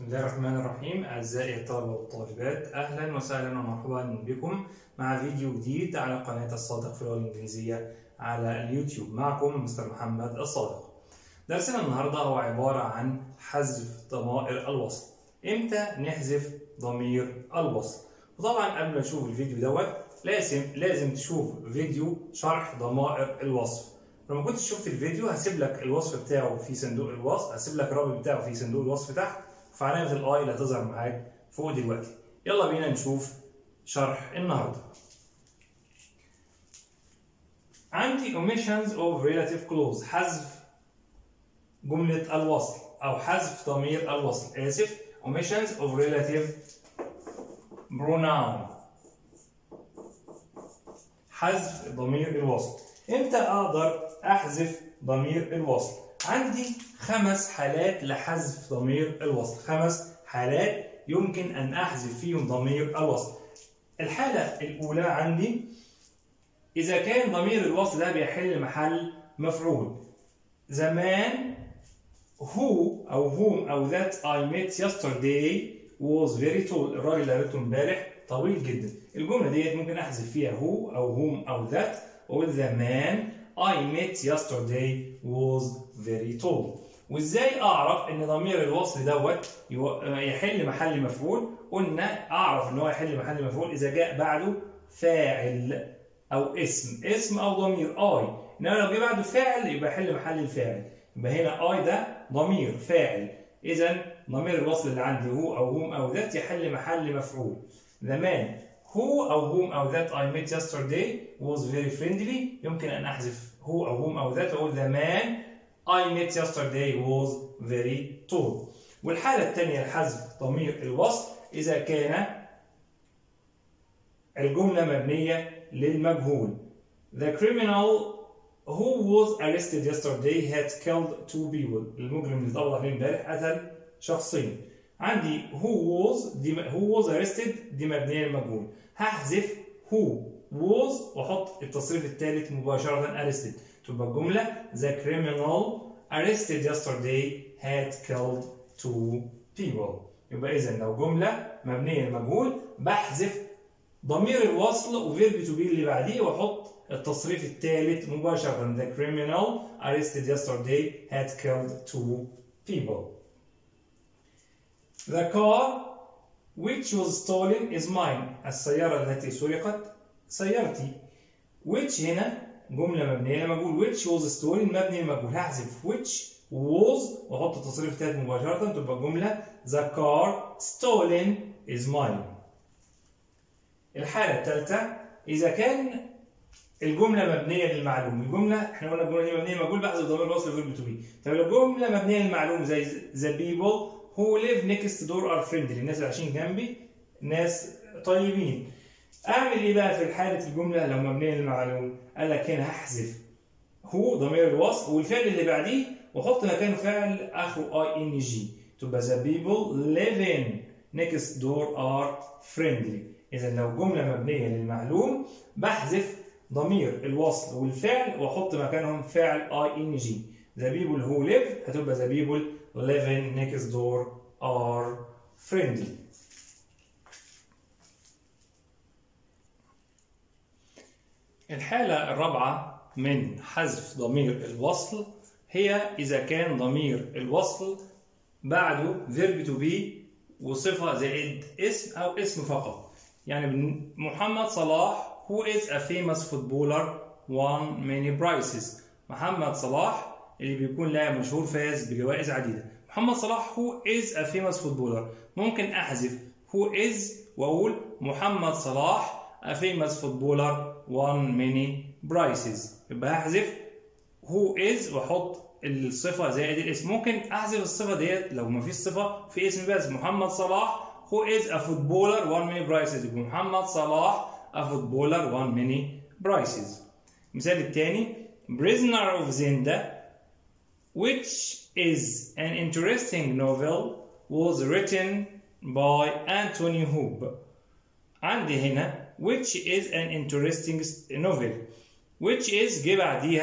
الله الرحمن الرحيم أعزائي الطلبة والطالبات أهلا وسهلا ومرحبا بكم مع فيديو جديد على قناة الصادق في اللغة الإنجليزية على اليوتيوب معكم مستر محمد الصادق درسنا النهاردة هو عبارة عن حذف ضمائر الوصل إمتى نحذف ضمير الوصل وطبعا قبل ما تشوف الفيديو دوت لازم لازم تشوف فيديو شرح ضمائر الوصف لو ما كنتش شفت الفيديو هسيب لك الوصف بتاعه في صندوق الوصف هسيب لك الرابط بتاعه في صندوق الوصف تحت في علامه الاي اللي هتظهر معاك فوق دلوقتي يلا بينا نشوف شرح النهارده عندي omissions of relative clause حذف جملة الوصل أو حذف ضمير الوصل آسف omissions of relative pronoun حذف ضمير الوصل امتى اقدر احذف ضمير الوصل عندي خمس حالات لحذف ضمير الوصل خمس حالات يمكن ان احذف فيهم ضمير الوصل الحالة الأولى عندي إذا كان ضمير الوصل ده بيحل محل مفعول زمان who أو whom أو that I met yesterday was very tall الراجل اللي قابلته امبارح طويل جدا الجملة ديت ممكن أحذف فيها who أو whom أو that وأقول the man I met yesterday was very tall وازاي اعرف ان ضمير الوصل دوت يحل محل مفعول قلنا اعرف ان هو يحل محل مفعول اذا جاء بعده فاعل او اسم اسم او ضمير اي انما لو جه بعده فاعل يبقى يحل محل الفاعل يبقى هنا اي ده ضمير فاعل اذا ضمير الوصل اللي عندي هو او هم او ذات يحل محل مفعول the man who أو whom أو that I met yesterday was very friendly يمكن أن أحذف who أو whom أو that وأقول the man I met yesterday was very tall والحالة الثانية لحذف ضمير الوصل إذا كان الجملة مبنية للمجهول The criminal who was arrested yesterday had killed two people المجرم اللي اتقبض عليه امبارح قتل شخصين عندي who was دي who was arrested دي مبنيه للمجهول هحذف who was واحط التصريف الثالث مباشره arrested تبقى الجمله the criminal arrested yesterday had killed two people يبقى اذا لو جمله مبنيه للمجهول بحذف ضمير الوصل وفيرب تو بي اللي بعديه واحط التصريف الثالث مباشره the criminal arrested yesterday had killed two people The car which was stolen is mine. السيارة التي سرقت سيارتي. which هنا جملة مبنية لمجهول which was stolen مبني لمجهول هحذف which was واحط التصريف التالت مباشرة تبقى الجملة the car stolen is mine. الحالة الثالثة إذا كان الجملة مبنية للمعلوم، الجملة احنا قلنا الجملة دي مبنية لمجهول بحذف ضمير الوصل فيرب تو بي. طب لو الجملة مبنية للمعلوم زي the people who live next door are friendly الناس اللي عايشين جنبي ناس طيبين اعمل ايه بقى في حاله الجمله لو مبنيه للمعلوم قال لك هنا هحذف هو ضمير الوصف والفعل اللي بعديه واحط مكانه فعل اخره اي ان جي تبقى the people living next door are friendly اذا لو جمله مبنيه للمعلوم بحذف ضمير الوصل والفعل واحط مكانهم فعل اي ان جي the people who live هتبقى the people living next door are friendly. الحالة الرابعة من حذف ضمير الوصل هي إذا كان ضمير الوصل بعده verb to be وصفة زائد اسم أو اسم فقط. يعني محمد صلاح who is a famous footballer won many prizes. محمد صلاح اللي بيكون لاعب مشهور فاز بجوائز عديدة. محمد صلاح who is a famous footballer ممكن احذف who is واقول محمد صلاح a famous footballer won many prizes يبقى هحذف who is واحط الصفه زائد الاسم ممكن احذف الصفه ديت لو ما فيش صفه في اسم بس محمد صلاح who is a footballer won many prizes يبقى محمد صلاح a footballer won many prizes المثال الثاني prisoner of Zenda which is an interesting novel was written by Anthony Hope. عندي هنا which is an interesting novel which is جه بعديها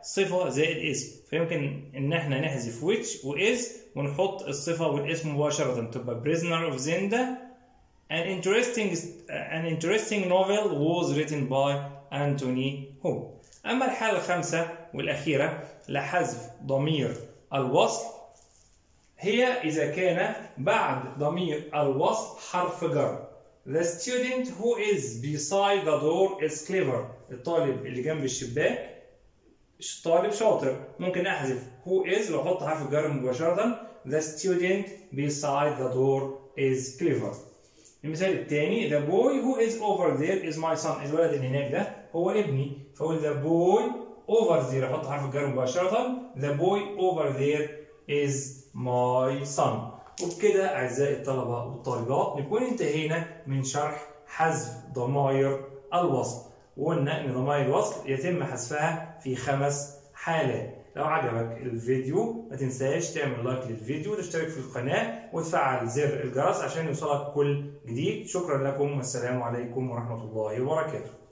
صفة زائد اسم فيمكن إن إحنا نحذف which وis ونحط الصفة والاسم مباشرة تبقى prisoner of Zenda An interesting an interesting novel was written by Anthony Ho. أما الحالة الخامسة والأخيرة لحذف ضمير الوصل هي إذا كان بعد ضمير الوصل حرف جر. The student who is beside the door is clever. الطالب اللي جنب الشباك طالب شاطر. ممكن أحذف who is وأحط حرف الجر مباشرة. The student beside the door is clever. المثال الثاني the boy who is over there is my son الولد اللي هناك ده هو ابني فأقول the boy over there أحط حرف الجر مباشرة the boy over there is my son وبكده أعزائي الطلبة والطالبات نكون انتهينا من شرح حذف ضمائر الوصل وقلنا إن ضمائر الوصل يتم حذفها في خمس حالات لو عجبك الفيديو ما تنساش تعمل لايك للفيديو وتشترك في القناة وتفعل زر الجرس عشان يوصلك كل جديد شكرا لكم والسلام عليكم ورحمة الله وبركاته